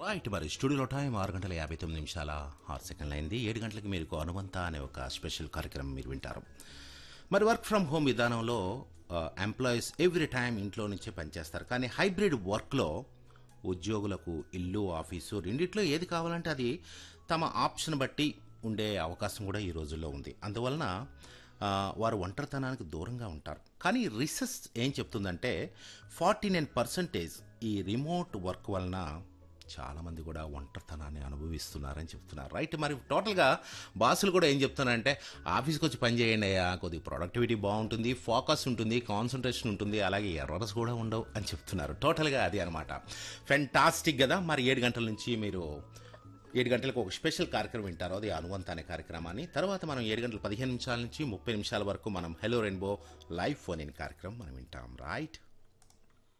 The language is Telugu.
రైట్ మరి స్టూడియోలో టైం ఆరు గంటల యాభై తొమ్మిది నిమిషాల ఆరు సెకండ్లు అయింది ఏడు గంటలకు మీరు అనువంత అనే ఒక స్పెషల్ కార్యక్రమం మీరు వింటారు మరి వర్క్ ఫ్రమ్ హోమ్ విధానంలో ఎంప్లాయీస్ ఎవ్రీ టైం ఇంట్లో నుంచే పనిచేస్తారు కానీ హైబ్రిడ్ వర్క్లో ఉద్యోగులకు ఇల్లు ఆఫీసు రెండిట్లో ఏది కావాలంటే అది తమ ఆప్షన్ బట్టి ఉండే అవకాశం కూడా ఈ రోజుల్లో ఉంది అందువలన ఆ, వారు ఒంటరితనానికి దూరంగా ఉంటారు కానీ రీసెర్చ్ ఏం చెప్తుందంటే ఫార్టీ నైన్ పర్సెంటేజ్ ఈ రిమోట్ వర్క్ వలన చాలామంది కూడా ఒంటరితనాన్ని అనుభవిస్తున్నారని చెప్తున్నారు రైట్ మరి టోటల్గా బాసులు కూడా ఏం చెప్తున్నారంటే ఆఫీస్కి వచ్చి పని చేయండి అయ్యా కొద్దిగా ప్రొడక్టివిటీ బాగుంటుంది ఫోకస్ ఉంటుంది కాన్సన్ట్రేషన్ ఉంటుంది అలాగే ఎర్రర్స్ కూడా ఉండవు అని చెప్తున్నారు టోటల్గా అది అనమాట ఫెంటాస్టిక్ కదా మరి ఏడు గంటల నుంచి మీరు ఏడు గంటలకు ఒక స్పెషల్ కార్యక్రమం వింటారు అది అనువంత అనే కార్యక్రమాన్ని తర్వాత మనం ఏడు గంటల పదిహేను నిమిషాల నుంచి ముప్పై నిమిషాల వరకు మనం hello rainbow live phone in కార్యక్రమం మనం వింటాం రైట్